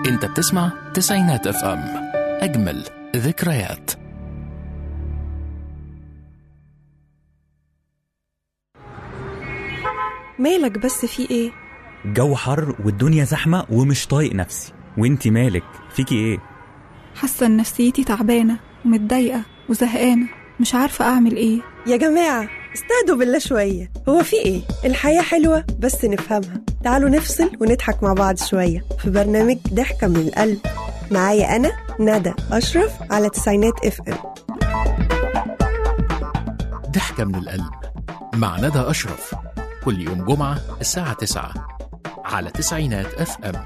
انت بتسمع تسعينات اف ام اجمل ذكريات مالك بس في ايه الجو حر والدنيا زحمة ومش طايق نفسي وانتي مالك فيكي ايه حاسه ان نفسيتي تعبانه ومتضايقه وزهقانه مش عارفه اعمل ايه يا جماعة استهدوا بالله شوية هو في ايه؟ الحياة حلوة بس نفهمها تعالوا نفصل ونضحك مع بعض شوية في برنامج ضحكة من القلب معايا أنا ندى أشرف على تسعينات اف ام ضحكة من القلب مع ندى أشرف كل يوم جمعة الساعة 9 على تسعينات اف ام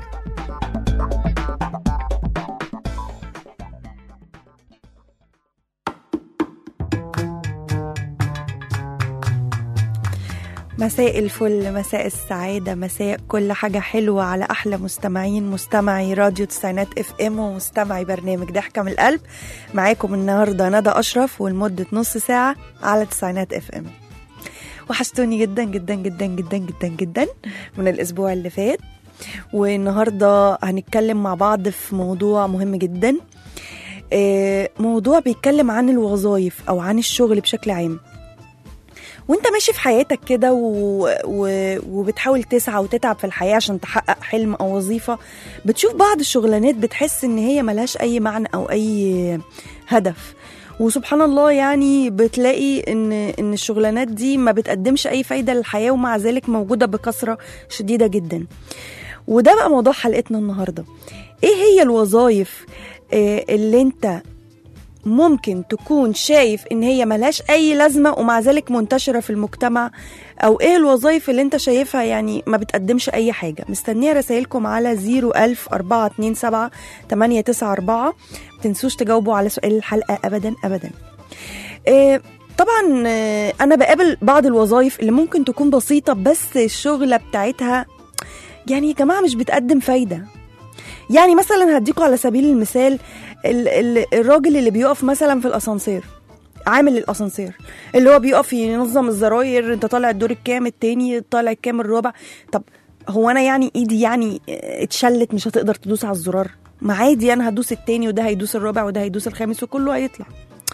مساء الفل مساء السعادة مساء كل حاجة حلوة على أحلى مستمعين مستمعي راديو تسعينات اف ام ومستمعي برنامج ضحكة من القلب معاكم النهاردة ندى أشرف ولمدة نص ساعة على تسعينات اف ام وحشتوني جدا جدا جدا جدا جدا جدا من الأسبوع اللي فات والنهاردة هنتكلم مع بعض في موضوع مهم جدا آه، موضوع بيتكلم عن الوظائف أو عن الشغل بشكل عام وانت ماشي في حياتك كده و... و... وبتحاول تسعى وتتعب في الحياة عشان تحقق حلم أو وظيفة بتشوف بعض الشغلانات بتحس إن هي ملهاش أي معنى أو أي هدف وسبحان الله يعني بتلاقي ان ان الشغلانات دي ما بتقدمش اي فايده للحياه ومع ذلك موجوده بكثره شديده جدا وده بقى موضوع حلقتنا النهارده ايه هي الوظائف آه، اللي انت ممكن تكون شايف ان هي ملهاش اي لازمه ومع ذلك منتشره في المجتمع او ايه الوظائف اللي انت شايفها يعني ما بتقدمش اي حاجه مستنيه رسائلكم على 01000 427 894 تنسوش تجاوبوا على سؤال الحلقه ابدا ابدا إيه طبعا آه، انا بقابل بعض الوظائف اللي ممكن تكون بسيطه بس الشغله بتاعتها يعني يا جماعه مش بتقدم فايده يعني مثلا هديكوا على سبيل المثال ال- ال- الراجل اللي بيقف مثلا في الاسانسير عامل الاسانسير اللي هو بيقف ينظم الزراير انت طالع الدور الكام التاني طالع الكام الرابع طب هو انا يعني ايدي يعني اه، اتشلت مش هتقدر تدوس على الزرار ما عادي انا هدوس التاني وده هيدوس الرابع وده هيدوس الخامس وكله هيطلع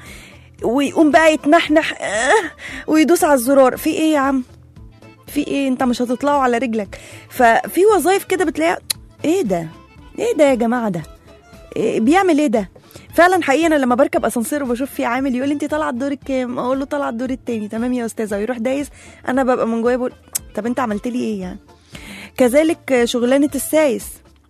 ويقوم بقى يتنحنح اه، ويدوس على الزرار في ايه يا عم في ايه انت مش هتطلعوا على رجلك ففي وظايف كده بتلاقيها ايه ده ايه ده يا جماعه ده إيه بيعمل ايه ده فعلا حقيقي انا لما بركب اسانسير وبشوف فيه عامل يقول لي انت طالعه الدور الكام اقول له طالعه الدور التاني تمام يا استاذه ويروح دايس انا ببقى من جوايا بقول طب انت عملت لي ايه يعني كذلك شغلانه السايس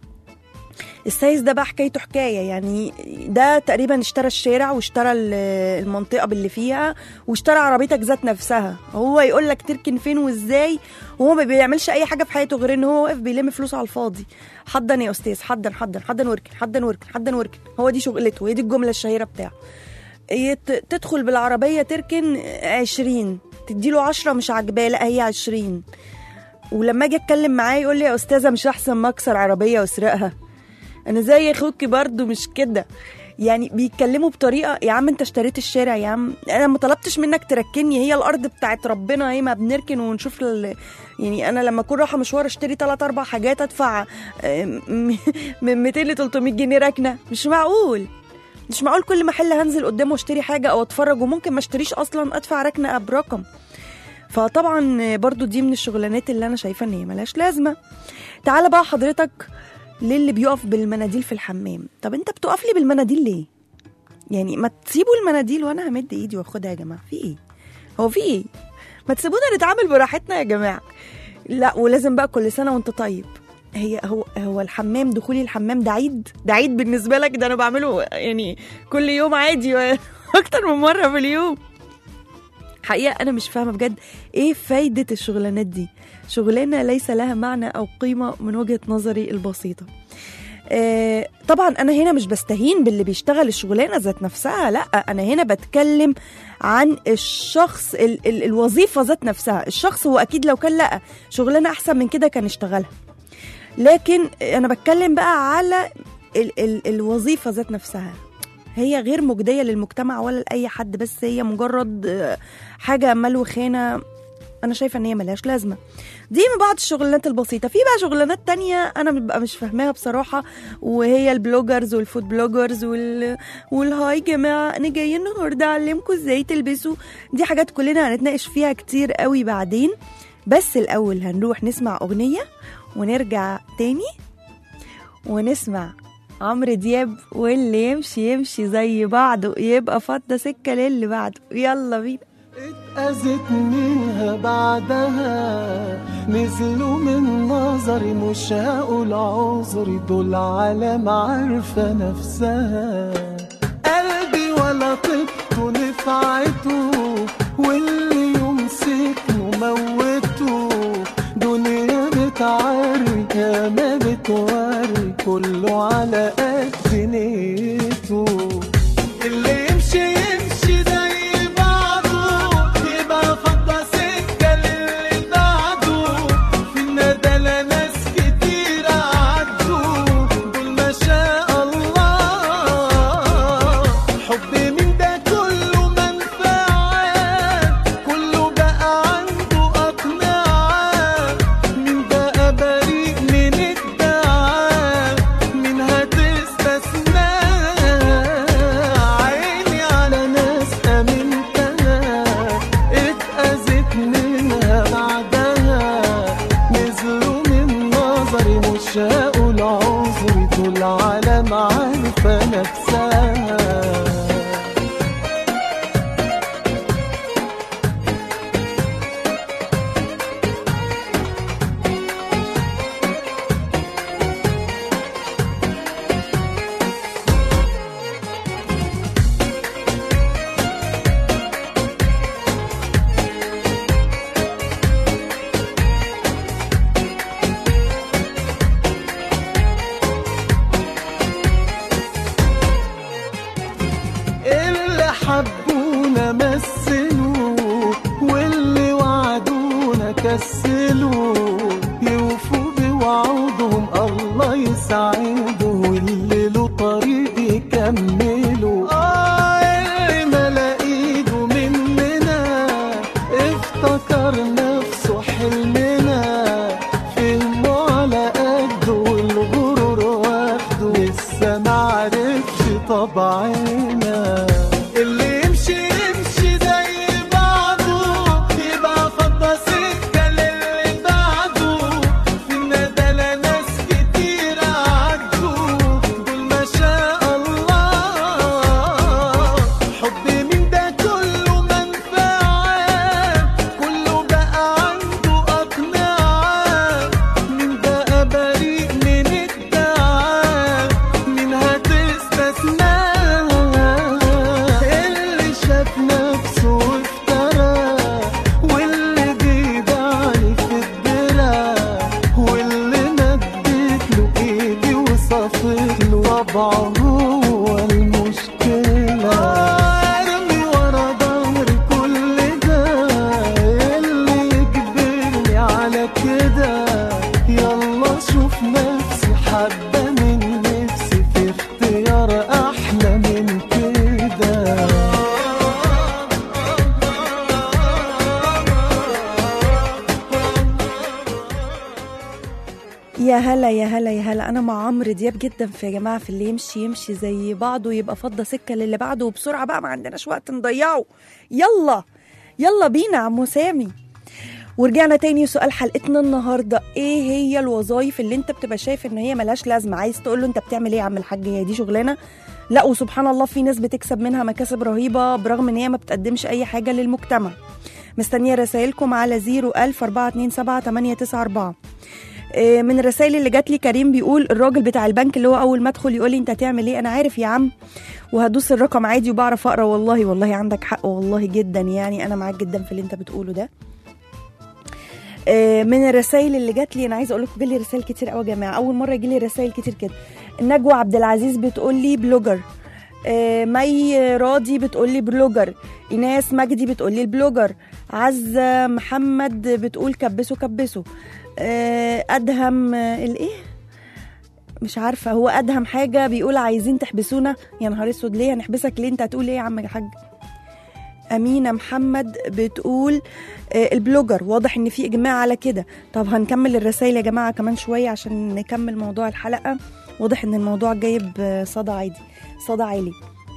السايس ده بقى حكايته حكايه يعني ده تقريبا اشترى الشارع واشترى ال- المنطقه باللي فيها واشترى عربيتك ذات نفسها هو يقول لك تركن فين وازاي وهو ما بيعملش اي حاجه في حياته غير ان هو واقف بيلم فلوس على الفاضي حضن يا استاذ حضن حضن حضن واركن حضن واركن حضن واركن هو دي شغلته هي دي الجمله الشهيره بتاعه يت- تدخل بالعربيه تركن عشرين تديله عشرة مش عاجباه لا هي عشرين ولما اجي اتكلم معاه يقول لي يا استاذه مش احسن ما اكسر عربيه واسرقها انا زي اخوكي برضو مش كده يعني بيتكلموا بطريقه يا عم انت اشتريت الشارع يا عم انا ما طلبتش منك تركني هي الارض بتاعت ربنا هي ما بنركن ونشوف ال... يعني انا لما اكون رايحه مشوار اشتري ثلاث اربع حاجات ادفع آه، م- من 200 ل 300 جنيه ركنه مش معقول مش معقول كل محل هنزل قدامه اشتري حاجه او اتفرج وممكن ما اشتريش اصلا ادفع ركنه برقم فطبعا برضو دي من الشغلانات اللي انا شايفه ان هي ملهاش لازمه تعالى بقى حضرتك للي بيقف بالمناديل في الحمام طب انت بتقف لي بالمناديل ليه يعني ما تسيبوا المناديل وانا همد ايدي واخدها يا جماعه في ايه هو في ايه ما تسيبونا نتعامل براحتنا يا جماعه لا ولازم بقى كل سنه وانت طيب هي هو هو الحمام دخولي الحمام ده عيد ده عيد بالنسبه لك ده انا بعمله يعني كل يوم عادي اكتر من مره في اليوم حقيقة أنا مش فاهمة بجد إيه فايدة الشغلانات دي شغلانة ليس لها معنى أو قيمة من وجهة نظري البسيطة آه، طبعا انا هنا مش بستهين باللي بيشتغل الشغلانه ذات نفسها لا انا هنا بتكلم عن الشخص ال ال الوظيفه ذات نفسها الشخص هو اكيد لو كان لقى شغلانه احسن من كده كان اشتغلها لكن انا بتكلم بقى على ال ال الوظيفه ذات نفسها هي غير مجديه للمجتمع ولا لاي حد بس هي مجرد آه، حاجه مال وخانه انا شايفه ان هي ملهاش لازمه دي من بعض الشغلانات البسيطه في بقى شغلانات تانية انا ببقى مش فاهماها بصراحه وهي البلوجرز والفود بلوجرز وال... والهاي جماعه انا جايه النهارده اعلمكم ازاي تلبسوا دي حاجات كلنا هنتناقش فيها كتير قوي بعدين بس الاول هنروح نسمع اغنيه ونرجع تاني ونسمع عمرو دياب واللي يمشي يمشي زي بعضه يبقى فضة سكة للي بعده يلا بينا اتأذت منها بعدها نزلوا من نظري مش هقول عذري دول عالم عارفة نفسها قلبي ولا طبته نفعته واللي يمسكه موته دنيا بتعري يا ما بتوري كله على قد نيته اللي يمشي يمشي زي بعضه يبقى فضى سكة للي بعده في الندلة ناس كتير عدوا دول ما شاء الله حب من ده كله منفعة كله بقى عنده أقنعة مين بقى بريء من الدعاء مين هتستثنى عيني على ناس أمنتها اتأذت منها بعدها نزلوا من نظري مش هقول عذري طول عالم عارفة نفسها اللي حبونا مثلوا واللي وعدونا كسلوا يوفوا بوعودهم الله يسعده واللي له طريق يكملوا آه اللي ملا ايده مننا افتكر نفسه حلمنا فهمه على قده والغرور واخده لسه معرفش طبعنا اللي يمشي يمشي زي بعضه يبقى فضى سكة للي بعده في الندلة ناس كتير عدوا دول ما شاء الله حب من ده كله منفعة كله بقى عنده أقنعة مين بقى بريء من الدعاء مين هتستثنى اللي شاف نفسه وافترى واللي بيدعي في الدرع واللي مدت له ايدي وصفت له طبعه هو المشكلة ارمي ورا ظهري كل ده اللي يجبرني على كده يلا شوف نفسي حبة من نفسي في اختيار احلى من كده يا هلا يا هلا يا هلا انا مع عمرو دياب جدا في يا جماعه في اللي يمشي يمشي زي بعضه يبقى فضى سكه للي بعده وبسرعه بقى ما عندناش وقت نضيعه يلا يلا بينا عمو سامي ورجعنا تاني سؤال حلقتنا النهارده ايه هي الوظايف اللي انت بتبقى شايف ان هي ملهاش لازمه عايز تقول له انت بتعمل ايه يا عم الحاج هي دي شغلانه لا وسبحان الله في ناس بتكسب منها مكاسب رهيبه برغم ان هي ما بتقدمش اي حاجه للمجتمع مستنيه رسائلكم على 01000 427 894 آه، من الرسائل اللي جات لي كريم بيقول الراجل بتاع البنك اللي هو اول ما ادخل يقول لي انت هتعمل ايه انا عارف يا عم وهدوس الرقم عادي وبعرف اقرا والله والله عندك حق والله جدا يعني انا معاك جدا في اللي انت بتقوله ده آه، من الرسائل اللي جات لي انا عايزه اقول لكم جالي رسائل كتير قوي يا جماعه اول مره يجي لي رسائل كتير كده نجوى عبد العزيز بتقول لي بلوجر آه، مي راضي بتقول لي بلوجر ايناس مجدي بتقول لي البلوجر عزه محمد بتقول كبسوا كبسوا آه، ادهم آه، الايه مش عارفه هو ادهم حاجه بيقول عايزين تحبسونا يا نهار اسود ليه هنحبسك ليه انت هتقول ايه يا عم الحاج أمينة محمد بتقول آه، البلوجر واضح ان في اجماع على كده طب هنكمل الرسائل يا جماعه كمان شويه عشان نكمل موضوع الحلقه واضح ان الموضوع جايب آه، صدى عادي صدى عالي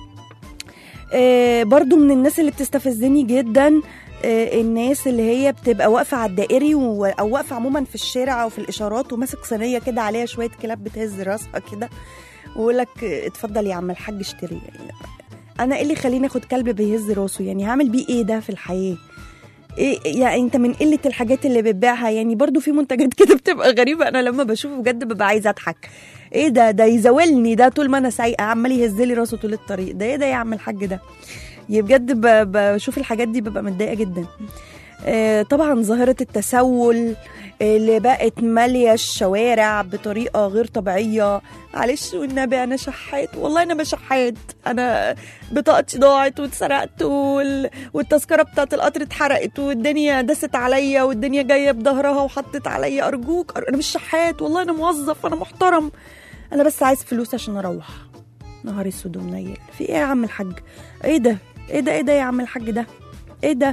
آه، برضو من الناس اللي بتستفزني جدا آه، الناس اللي هي بتبقى واقفه على الدائري و- او واقفه عموما في الشارع او في الاشارات وماسك صينيه كده عليها شويه كلاب بتهز راسها كده ويقول لك آه، اتفضل يا عم الحاج اشتري انا ايه اللي يخليني اخد كلب بيهز راسه يعني هعمل بيه ايه ده في الحياه إيه يعني انت من قله الحاجات اللي بتبيعها يعني برضو في منتجات كده بتبقى غريبه انا لما بشوفه بجد ببقى عايزه اضحك ايه ده ده يزاولني ده طول ما انا سايقه عمال يهز لي راسه طول الطريق ده ايه ده يا عم الحاج ده يعني بجد ب- بشوف الحاجات دي ببقى متضايقه جدا آه، طبعا ظاهره التسول اللي بقت ماليه الشوارع بطريقه غير طبيعيه معلش والنبي انا شحات والله انا بشحات انا بطاقتي ضاعت واتسرقت وال... والتذكره بتاعت القطر اتحرقت والدنيا دست عليا والدنيا جايه بظهرها وحطت عليا ارجوك أر- انا مش شحات والله انا موظف انا محترم انا بس عايز فلوس عشان اروح نهار اسود ومنيل في ايه يا عم الحاج ايه ده ايه ده ايه ده يا عم الحاج ده ايه ده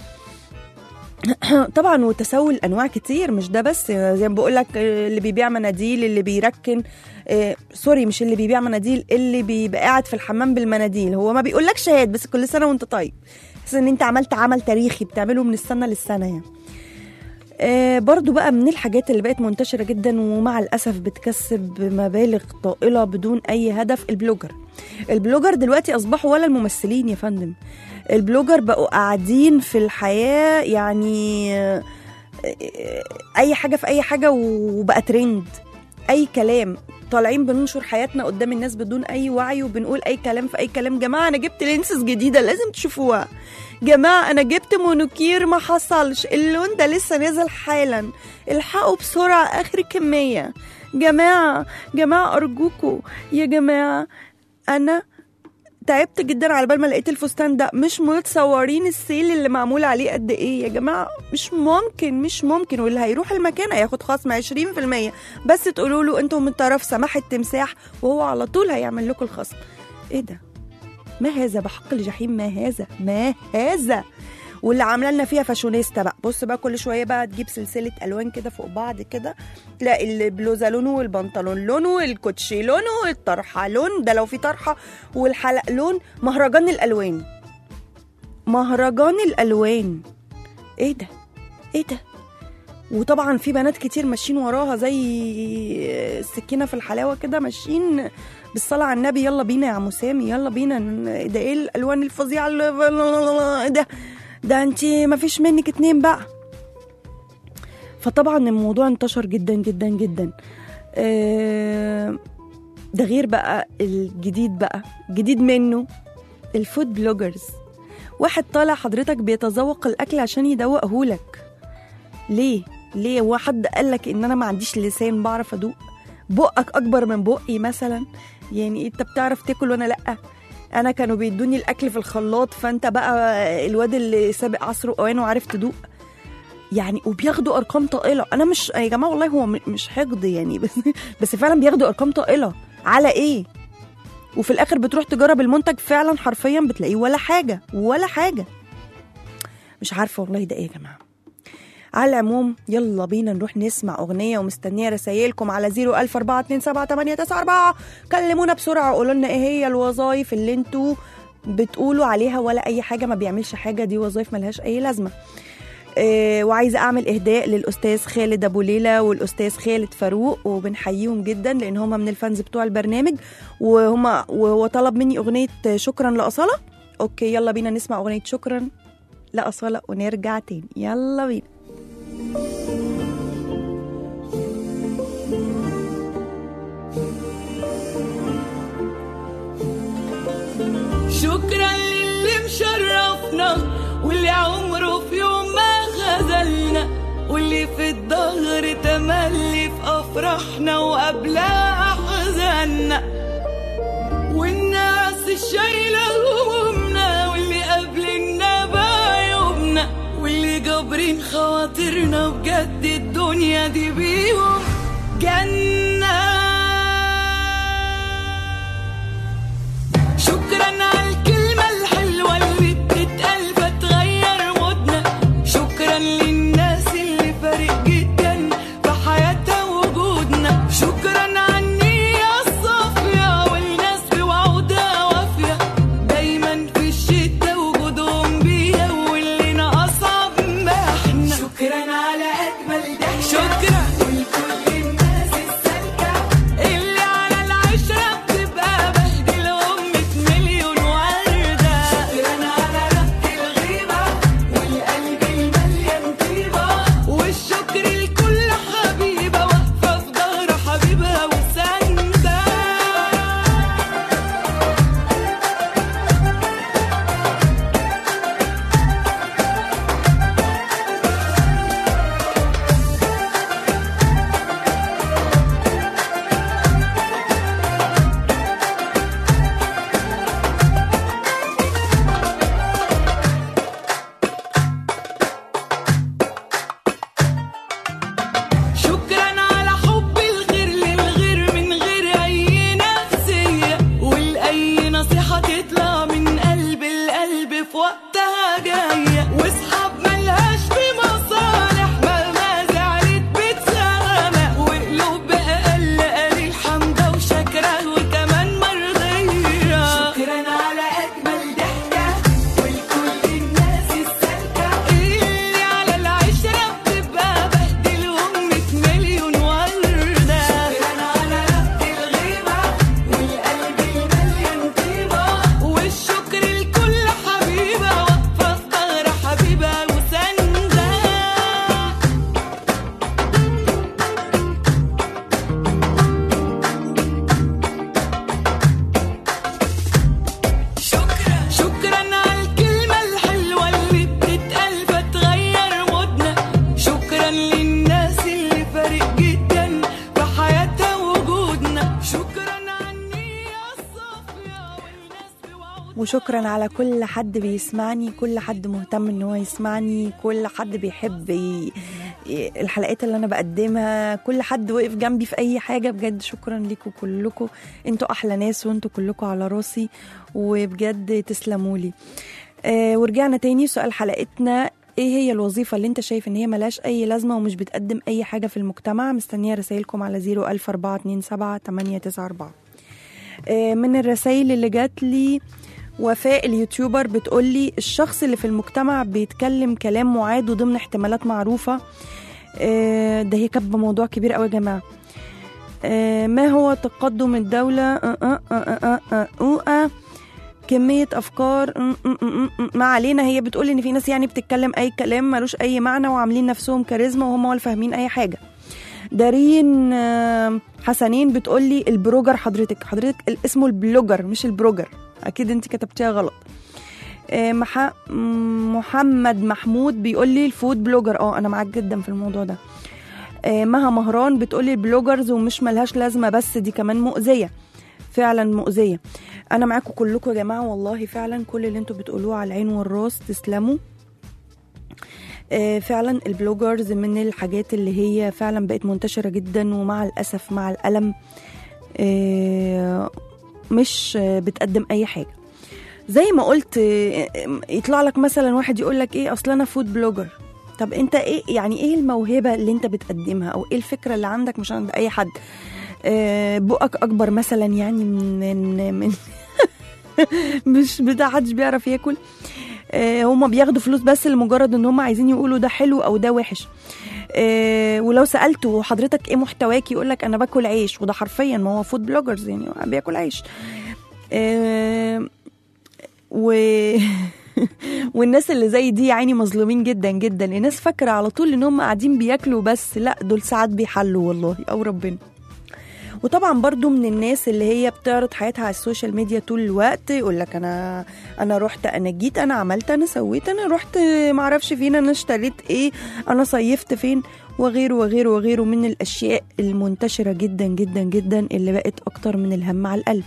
طبعا وتسول انواع كتير مش ده بس زي ما بقول لك اللي بيبيع مناديل اللي بيركن آه سوري مش اللي بيبيع مناديل اللي بيبقى قاعد في الحمام بالمناديل هو ما بيقولكش هات بس كل سنه وانت طيب بس ان انت عملت عمل تاريخي بتعمله من السنه للسنه يعني آه برضو بقى من الحاجات اللي بقت منتشرة جدا ومع الأسف بتكسب مبالغ طائلة بدون أي هدف البلوجر البلوجر دلوقتي أصبحوا ولا الممثلين يا فندم البلوجر بقوا قاعدين في الحياة يعني آه، آه، أي حاجة في أي حاجة وبقى ترند أي كلام طالعين بننشر حياتنا قدام الناس بدون أي وعي وبنقول أي كلام في أي كلام جماعة أنا جبت لينسز جديدة لازم تشوفوها جماعة أنا جبت مونوكير ما حصلش اللون ده لسه نازل حالا الحقوا بسرعة آخر كمية جماعة جماعة أرجوكوا يا جماعة أنا تعبت جدا على بال ما لقيت الفستان ده مش متصورين السيل اللي معمول عليه قد ايه يا جماعه مش ممكن مش ممكن واللي هيروح المكان هياخد خصم 20% بس تقولوا له انتوا من طرف سماح التمساح وهو على طول هيعمل لكم الخصم ايه ده ما هذا بحق الجحيم ما هذا ما هذا واللي عامله لنا فيها فاشونيستا بقى بص بقى كل شويه بقى تجيب سلسله الوان كده فوق بعض كده تلاقي البلوزه لونه والبنطلون لونه الكوتشي لونه الطرحه لون ده لو في طرحه والحلق لون مهرجان الالوان مهرجان الالوان ايه ده ايه ده وطبعا في بنات كتير ماشيين وراها زي السكينه في الحلاوه كده ماشيين بالصلاه على النبي يلا بينا يا عم سامي يلا بينا ده ايه الالوان الفظيعه اللي ده ده انت ما فيش منك اتنين بقى فطبعا الموضوع انتشر جدا جدا جدا آه، ده غير بقى الجديد بقى جديد منه الفود بلوجرز واحد طالع حضرتك بيتذوق الاكل عشان يدوقهولك ليه ليه هو حد قالك ان انا ما عنديش لسان بعرف ادوق بقك اكبر من بقي مثلا يعني انت بتعرف تاكل وانا لا انا كانوا بيدوني الاكل في الخلاط فانت بقى الواد اللي سابق عصره اوانه وعارف تدوق يعني وبياخدوا ارقام طائله انا مش يا جماعه والله هو م- مش حقد يعني بس بس فعلا بياخدوا ارقام طائله على ايه وفي الاخر بتروح تجرب المنتج فعلا حرفيا بتلاقيه ولا حاجه ولا حاجه مش عارفه والله ده ايه يا جماعه على العموم يلا بينا نروح نسمع أغنية ومستنية رسايلكم على 004278994 كلمونا بسرعة وقولوا لنا إيه هي الوظائف اللي انتوا بتقولوا عليها ولا أي حاجة ما بيعملش حاجة دي وظائف ملهاش أي لازمة آه، وعايزه اعمل اهداء للاستاذ خالد ابو ليلى والاستاذ خالد فاروق وبنحييهم جدا لان هم من الفانز بتوع البرنامج وهم وهو طلب مني اغنيه شكرا لاصاله اوكي يلا بينا نسمع اغنيه شكرا لاصاله ونرجع تاني يلا بينا شكرا للي مشرفنا واللي عمره في يوم ما خذلنا واللي في الظهر تملي في افراحنا وقبلها احزاننا والناس الشايله همومنا واللي قابلنا بعيوبنا واللي جابرين خواطرنا بجد الدنيا دي بيهم جنه شكرا على الكلمة الحلوة اللي بتتقال وشكرا على كل حد بيسمعني كل حد مهتم ان هو يسمعني كل حد بيحب ي... ي- الحلقات اللي انا بقدمها كل حد وقف جنبي في اي حاجه بجد شكرا ليكم كلكم انتوا احلى ناس وانتوا كلكم على راسي وبجد تسلموا لي آه ورجعنا تاني سؤال حلقتنا ايه هي الوظيفة اللي انت شايف ان هي ملهاش اي لازمة ومش بتقدم اي حاجة في المجتمع مستنية رسائلكم على 01427 آه، من الرسائل اللي جات لي وفاء اليوتيوبر بتقول لي الشخص اللي في المجتمع بيتكلم كلام معاد وضمن احتمالات معروفة آه، ده هي كاتبة موضوع كبير قوي يا جماعة آه، ما هو تقدم الدولة آه، آه، آه، آه، آه، آه، آه، كمية أفكار م- م- م- م- ما علينا هي بتقول إن في ناس يعني بتتكلم أي كلام ملوش أي معنى وعاملين نفسهم كاريزما وهم ولا فاهمين أي حاجة دارين آه، حسنين بتقول لي البروجر حضرتك حضرتك ال- اسمه البلوجر مش البروجر اكيد انت كتبتيها غلط آه، مح... م- محمد محمود بيقول لي الفود بلوجر اه انا معاك جدا في الموضوع ده آه، مها مهران بتقول لي البلوجرز ومش ملهاش لازمه بس دي كمان مؤذيه فعلا مؤذيه انا معاكم كلكم يا جماعه والله فعلا كل اللي انتوا بتقولوه على العين والراس تسلموا آه، فعلا البلوجرز من الحاجات اللي هي فعلا بقت منتشرة جدا ومع الأسف مع الألم آه، مش آه، بتقدم أي حاجة زي ما قلت آه، يطلع لك مثلا واحد يقول لك ايه اصل انا فود بلوجر طب انت ايه يعني ايه الموهبه اللي انت بتقدمها او ايه الفكره اللي عندك مش عند اي حد آه، بقك اكبر مثلا يعني من من مش بتاع حدش بيعرف ياكل آه، هما بياخدوا فلوس بس لمجرد ان هما عايزين يقولوا ده حلو او ده وحش آه، ولو سالته حضرتك ايه محتواك يقول لك انا باكل عيش وده حرفيا ما هو فود بلوجرز يعني هو بياكل عيش آه، و والناس اللي زي دي يا عيني مظلومين جدا جدا الناس فاكره على طول ان هم قاعدين بياكلوا بس لا دول ساعات بيحلوا والله او ربنا وطبعا برضو من الناس اللي هي بتعرض حياتها على السوشيال ميديا طول الوقت يقول لك انا انا رحت انا جيت انا عملت انا سويت انا رحت معرفش فين انا اشتريت ايه انا صيفت فين وغيره وغيره وغيره من الاشياء المنتشره جدا جدا جدا اللي بقت اكتر من الهم على القلب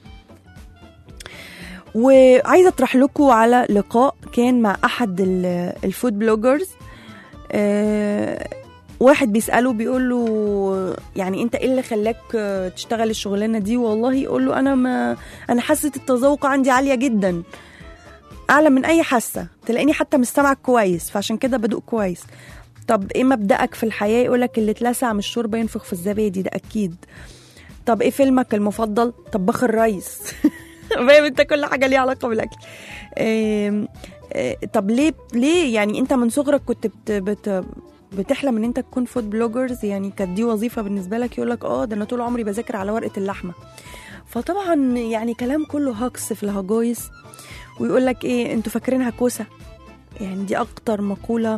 وعايزه اطرح لكم على لقاء كان مع احد ال- الفود بلوجرز آه، واحد بيساله بيقول له يعني انت ايه اللي خلاك آه، تشتغل الشغلانه دي والله يقول له انا ما انا حاسه التذوق عندي عاليه جدا اعلى من اي حاسه تلاقيني حتى مش سامعك كويس فعشان كده بدوق كويس طب ايه مبدأك في الحياه يقولك اللي اتلسع من الشوربه ينفخ في الزبادي ده اكيد طب ايه فيلمك المفضل طباخ الريس فاهم انت كل حاجه ليها علاقه بالاكل آم، آه، طب ليه ليه يعني انت من صغرك كنت بت بت بتحلم ان انت تكون فود بلوجرز يعني كانت دي وظيفه بالنسبه لك يقول لك اه ده انا طول عمري بذاكر على ورقه اللحمه فطبعا يعني كلام كله هكس في الهجايس ويقول لك ايه انتوا فاكرينها كوسه يعني دي اكتر مقوله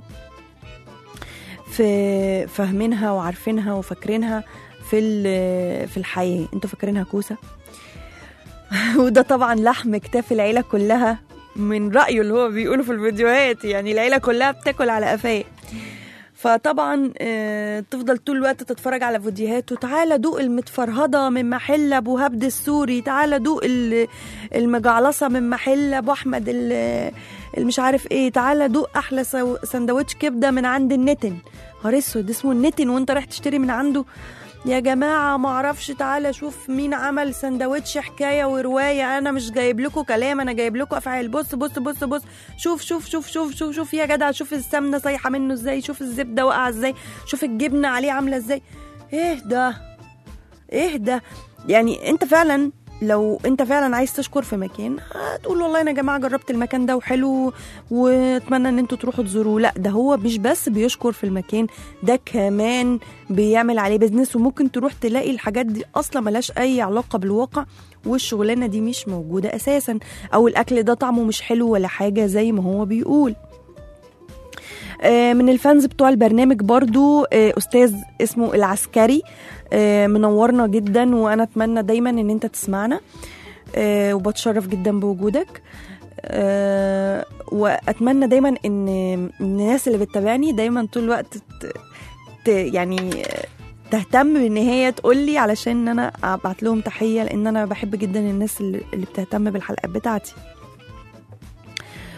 في فاهمينها وعارفينها وفاكرينها في ال- في الحياه انتوا فاكرينها كوسه وده طبعا لحم كتاف العيله كلها من رايه اللي هو بيقوله في الفيديوهات يعني العيله كلها بتاكل على قفاه فطبعا آه، تفضل طول الوقت تتفرج على فيديوهات وتعالى دوق المتفرهده من محل ابو هبد السوري تعالى دوق ال- المجعلصه من محل ابو احمد ال- المش عارف ايه تعالى دوق احلى سو- سندوتش كبده من عند النتن نهار اسود اسمه النتن وانت رايح تشتري من عنده يا جماعة ما اعرفش تعالى شوف مين عمل سندوتش حكاية ورواية انا مش جايب لكم كلام انا جايب لكم افعال بص بص بص بص شوف شوف شوف شوف شوف شوف يا جدع شوف السمنة سايحة منه ازاي شوف الزبدة واقعة ازاي شوف الجبنة عليه عاملة ازاي ايه ده ايه ده يعني انت فعلا لو انت فعلا عايز تشكر في مكان هتقول والله انا يا جماعه جربت المكان ده وحلو واتمنى ان انتوا تروحوا تزوروه لا ده هو مش بس بيشكر في المكان ده كمان بيعمل عليه بيزنس وممكن تروح تلاقي الحاجات دي اصلا ملهاش اي علاقه بالواقع والشغلانه دي مش موجوده اساسا او الاكل ده طعمه مش حلو ولا حاجه زي ما هو بيقول آه، من الفانز بتوع البرنامج برضو آه، استاذ اسمه العسكري آه، منورنا جدا وانا اتمنى دايما ان انت تسمعنا آه، وبتشرف جدا بوجودك آه، واتمنى دايما ان إن الناس اللي بتتابعني دايما طول الوقت ت- ت- يعني آه، تهتم بان هي تقول لي علشان ان انا ابعت لهم تحيه لان انا بحب جدا الناس اللي اللي بتهتم بالحلقات بتاعتي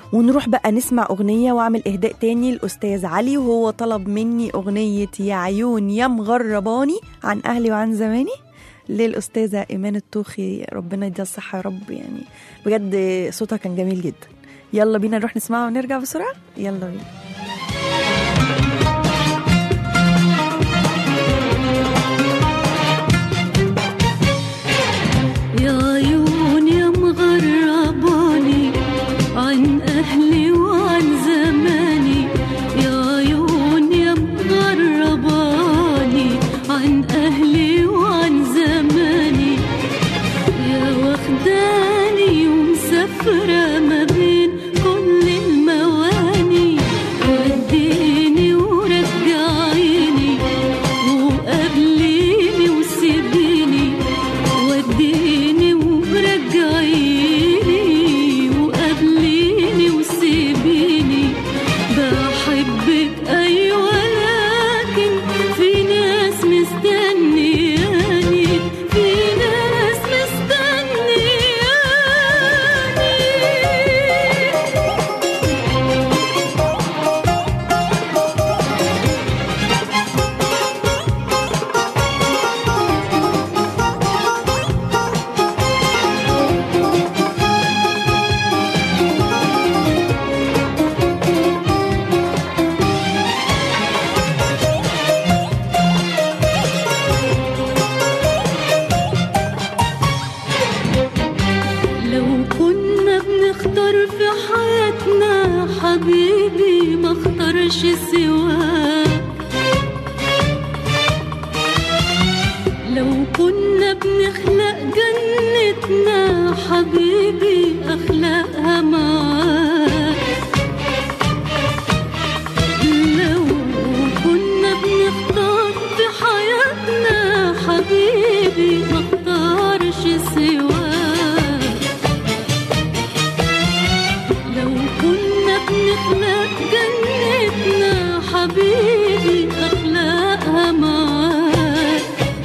ونروح بقى نسمع أغنية وأعمل إهداء تاني للأستاذ علي وهو طلب مني أغنية يا عيون يا مغرباني عن أهلي وعن زماني للأستاذة إيمان الطوخي ربنا يديها الصحة يا رب يعني بجد صوتها كان جميل جدا يلا بينا نروح نسمعها ونرجع بسرعة يلا بينا يا عيون يا مغرباني عن أهلي وعن زماني يا عيون يا مغرباني عن أهلي وعن زماني يا واخداني ومسافرة ما بين كل المواني وديني ورجعيني وقابليني وسيبيني وديني ورجعيني وقابليني وسيبيني بحبك أيوة لكن في ناس مستنياني في ناس مستنياني لو كنا بنختار في حياتنا حبيبي ما اختارش سواك لو كنا بنخلق جنتنا حبيبي اخلقها معاك لو كنا بنختار في حياتنا حبيبي ما اختارش سواك لو كنا بنخلق جنتنا حبيبي اخلاقها معاك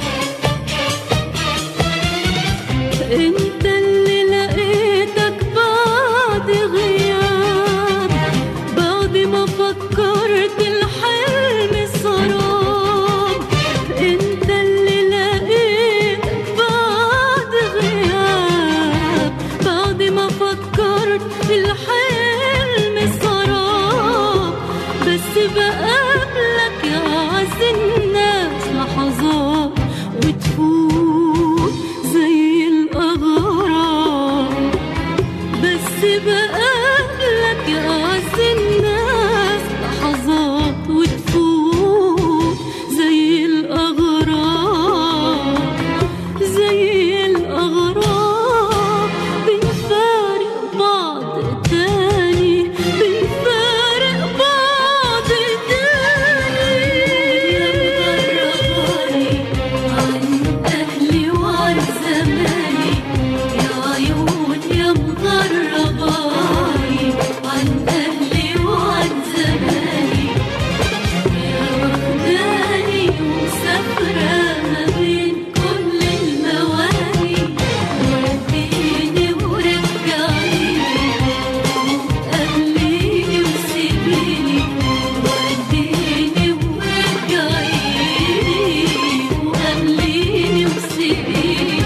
انت اللي لقيتك بعد غياب بعد ما فكرت الحلم سراب انت اللي لقيتك بعد غياب بعد ما فكرت الحلم سراب بس بقابلك يا عز الناس لحظات وتفوت زي الأغراب بس بقابلك يا عز الناس لحظات وتفوت زي الأغراب زي الأغراب بنفارق بعض تاني بنفارق بعض تاني يا مغرباني عن أهلي وعن زماني يا عيون يا مغرباني عن أهلي وعن زماني يا واخداني ومسافرة ما بين كل المواني وديني ورجعيني وقابليني وسيبيني وديني ورجعيني وقابليني وسيبيني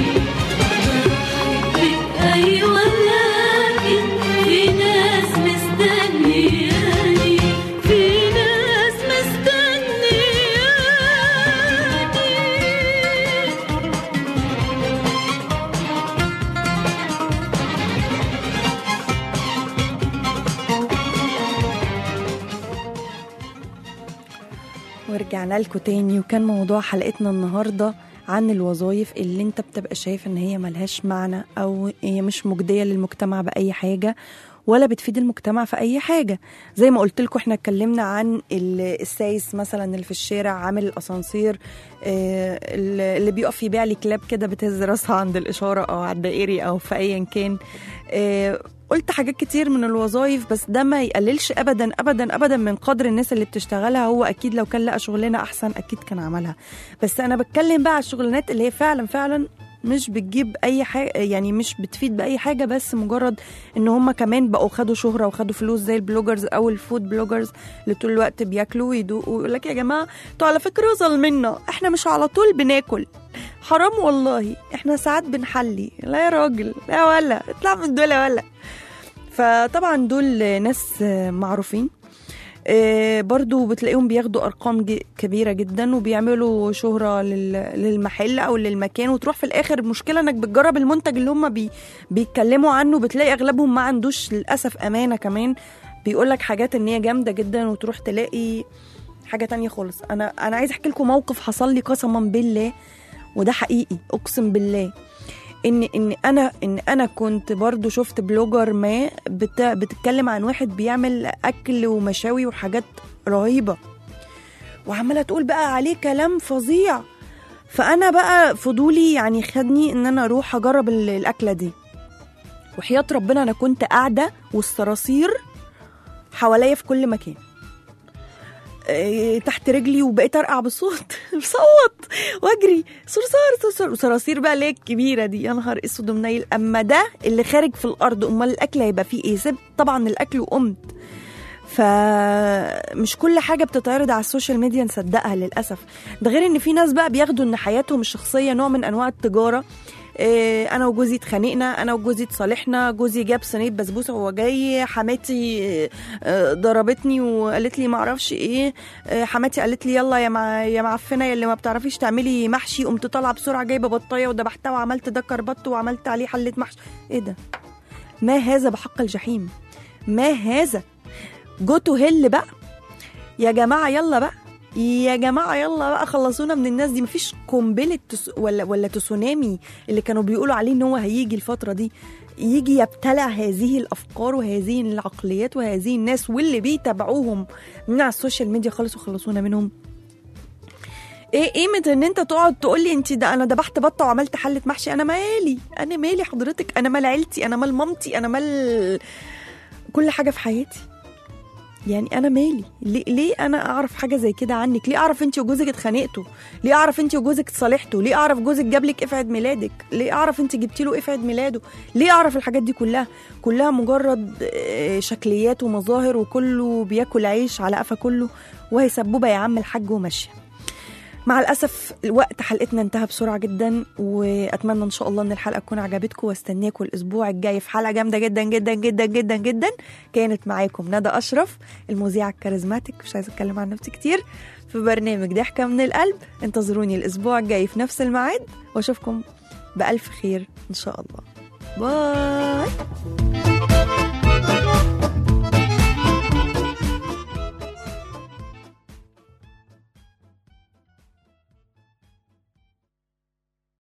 بحبك أيوة لكن في ناس مستنياني في ناس مستنياني ورجعنا لكم تاني وكان موضوع حلقتنا النهارده عن الوظائف اللي انت بتبقى شايف ان هي ملهاش معنى او هي مش مجديه للمجتمع باي حاجه ولا بتفيد المجتمع في اي حاجه زي ما قلت لكم احنا اتكلمنا عن ال- السايس مثلا اللي في الشارع عامل الاسانسير آه، اللي بيقف يبيع لي كلاب كده بتهز راسها عند الاشاره او على الدائري او في ايا كان آه، قلت حاجات كتير من الوظائف بس ده ما يقللش ابدا ابدا ابدا من قدر الناس اللي بتشتغلها هو اكيد لو كان لقى شغلانه احسن اكيد كان عملها بس انا بتكلم بقى على الشغلانات اللي هي فعلا فعلا مش بتجيب اي حاجه يعني مش بتفيد باي حاجه بس مجرد ان هم كمان بقوا خدوا شهره وخدوا فلوس زي البلوجرز او الفود بلوجرز اللي طول الوقت بياكلوا ويدوقوا ويقول لك يا جماعه انتوا على فكره ظالمينا احنا مش على طول بناكل حرام والله احنا ساعات بنحلي لا يا راجل لا ولا اطلع من دول يا ولا فطبعا دول ناس معروفين آه، برضو بتلاقيهم بياخدوا ارقام ج- كبيره جدا وبيعملوا شهره لل- للمحل او للمكان وتروح في الاخر المشكله انك بتجرب المنتج اللي هم بي بيتكلموا عنه بتلاقي اغلبهم ما عندوش للاسف امانه كمان بيقول لك حاجات ان هي جامده جدا وتروح تلاقي حاجه تانية خالص انا انا عايز احكي لكم موقف حصل لي قسما بالله وده حقيقي اقسم بالله ان ان انا ان انا كنت برضو شفت بلوجر ما بت بتتكلم عن واحد بيعمل اكل ومشاوي وحاجات رهيبه وعماله تقول بقى عليه كلام فظيع فانا بقى فضولي يعني خدني ان انا اروح اجرب ال- الاكله دي وحياه ربنا انا كنت قاعده والصراصير حواليا في كل مكان إيه، تحت رجلي وبقيت ارقع بصوت بصوت واجري صرصار صرصار وصراصير بقى اللي هي الكبيره دي يا نهار اسود ومنيل اما ده اللي خارج في الارض امال الاكل هيبقى فيه ايه سبت طبعا الاكل وقمت فمش كل حاجه بتتعرض على السوشيال ميديا نصدقها للاسف ده غير ان في ناس بقى بياخدوا ان حياتهم الشخصيه نوع من انواع التجاره إيه، انا وجوزي اتخانقنا انا وجوزي اتصالحنا جوزي جاب صينيه بسبوسه وهو جاي حماتي آه، ضربتني وقالت لي ما اعرفش ايه آه، حماتي قالت لي يلا يا مع... يا معفنه يا اللي ما بتعرفيش تعملي محشي قمت طالعه بسرعه جايبه بطايه وذبحتها وعملت ده كربط وعملت عليه حله محشي ايه ده ما هذا بحق الجحيم ما هذا جو تو هيل بقى يا جماعه يلا بقى يا جماعه يلا بقى خلصونا من الناس دي مفيش قنبله تس... ولا ولا تسونامي اللي كانوا بيقولوا عليه ان هو هيجي الفتره دي يجي يبتلع هذه الافكار وهذه العقليات وهذه الناس واللي بيتابعوهم من على السوشيال ميديا خالص وخلصونا منهم ايه قيمه ان انت تقعد تقول لي انت ده انا ذبحت بطه وعملت حله محشي انا مالي انا مالي حضرتك انا مال عيلتي انا مال مامتي انا مال كل حاجه في حياتي يعني انا مالي ليه, ليه انا اعرف حاجه زي كده عنك ليه اعرف انت وجوزك اتخانقتوا ليه اعرف انت وجوزك اتصالحتوا ليه اعرف جوزك جاب لك ايه في عيد ميلادك ليه اعرف انت جبتي له ايه في عيد ميلاده ليه اعرف الحاجات دي كلها كلها مجرد آه، شكليات ومظاهر وكله بياكل عيش على قفا كله وهي سبوبه يا عم الحاج وماشيه مع الاسف الوقت حلقتنا انتهى بسرعه جدا واتمنى ان شاء الله ان الحلقه تكون عجبتكم واستناكم الاسبوع الجاي في حلقه جامده جدا جدا جدا جدا جدا كانت معاكم ندى اشرف المذيعه الكاريزماتيك مش عايزه اتكلم عن نفسي كتير في برنامج ضحكه من القلب انتظروني الاسبوع الجاي في نفس الميعاد واشوفكم بالف خير ان شاء الله باي